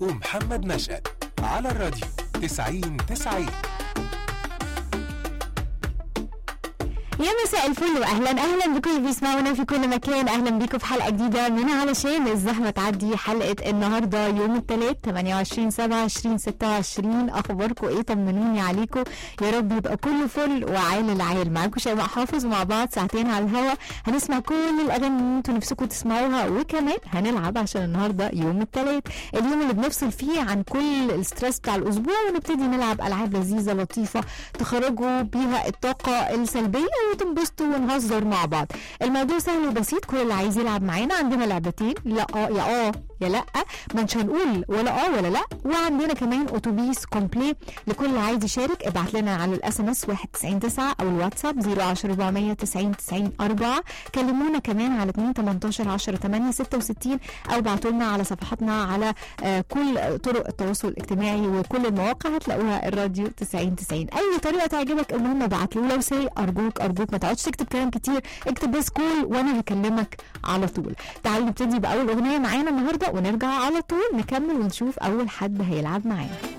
ومحمد نشأت على الراديو 90 90 يا مساء الفل واهلا اهلا بكل اللي بيسمعونا في كل مكان اهلا بيكم في حلقه جديده من علشان الزحمه تعدي حلقه النهارده يوم الثلاث 28 27 26 اخباركم ايه طمنوني عليكم يا رب يبقى كله فل وعال العال معاكم شيماء حافظ ومع بعض ساعتين على الهوا هنسمع كل الاغاني اللي انتوا نفسكم تسمعوها وكمان هنلعب عشان النهارده يوم الثلاث اليوم اللي بنفصل فيه عن كل الستريس بتاع الاسبوع ونبتدي نلعب العاب لذيذه لطيفه تخرجوا بيها الطاقه السلبيه وتنبسطوا ونهزر مع بعض الموضوع سهل وبسيط كل اللي عايز يلعب معانا عندنا لعبتين لا اه يا اه يا لا ما مش هنقول ولا اه ولا لا وعندنا كمان اتوبيس كومبلي لكل اللي عايز يشارك ابعت لنا على الاس ام اس 1999 او الواتساب 010 490 90 4 كلمونا كمان على 2 18 10 8 66 او ابعتوا لنا على صفحاتنا على آه كل طرق التواصل الاجتماعي وكل المواقع هتلاقوها الراديو 90 90 اي طريقه تعجبك المهم ابعت له لو ساي ارجوك ارجوك ما تقعدش تكتب كلام كتير اكتب بس كول وانا هكلمك على طول تعالوا نبتدي باول اغنيه معانا النهارده ونرجع على طول نكمل ونشوف اول حد هيلعب معانا